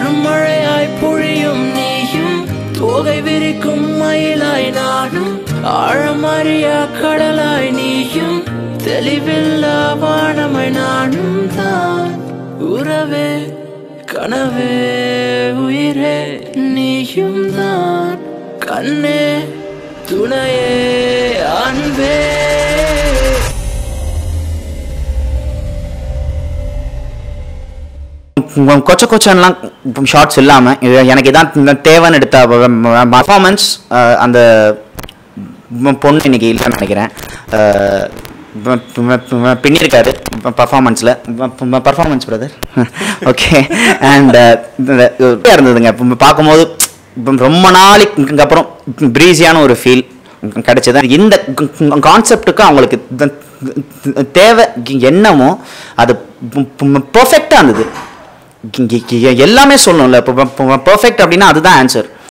அருமழையாய் பொழியும் நீயும் தோகை விரிக்கும் மயிலாய் நானும் ஆழமறியா கடலாய் நீயும் தெளிவில்லா வானமாய் நானும் தான் உறவே கனவே உயிரே நீயும் தான் கண்ணே துணையே அன்பே உம் கொச்ச கொச்சன்லாம் ஷார்ட்ஸ் இல்லாமல் எனக்கு இதான் தேவைன்னு எடுத்த பர்ஃபார்மன்ஸ் அந்த உம் பொண்ணு இன்னைக்கு இல்லைன்னு நினைக்கிறேன் அஹ் ப- ப- பின்னிருக்காரு பர்ஃபார்மன்ஸில் பர்ஃபார்மன்ஸ் பிரதர் ஓகே அண்ட் இருந்ததுங்க இப்ப பார்க்கும்போது இப்ப ரொம்ப நாளைக்கு அப்புறம் ப்ரீஸியான ஒரு ஃபீல் கிடைச்சது இந்த கான்செப்டுக்கு அவங்களுக்கு த- தேவை என்னமோ அது பர்ஃபெக்டாக இருந்தது இங்க- இங்க எல்லாமே சொல்லணும்ல இப்போ பர்ஃபெக்ட் அப்படின்னா அதுதான் ஆன்சர்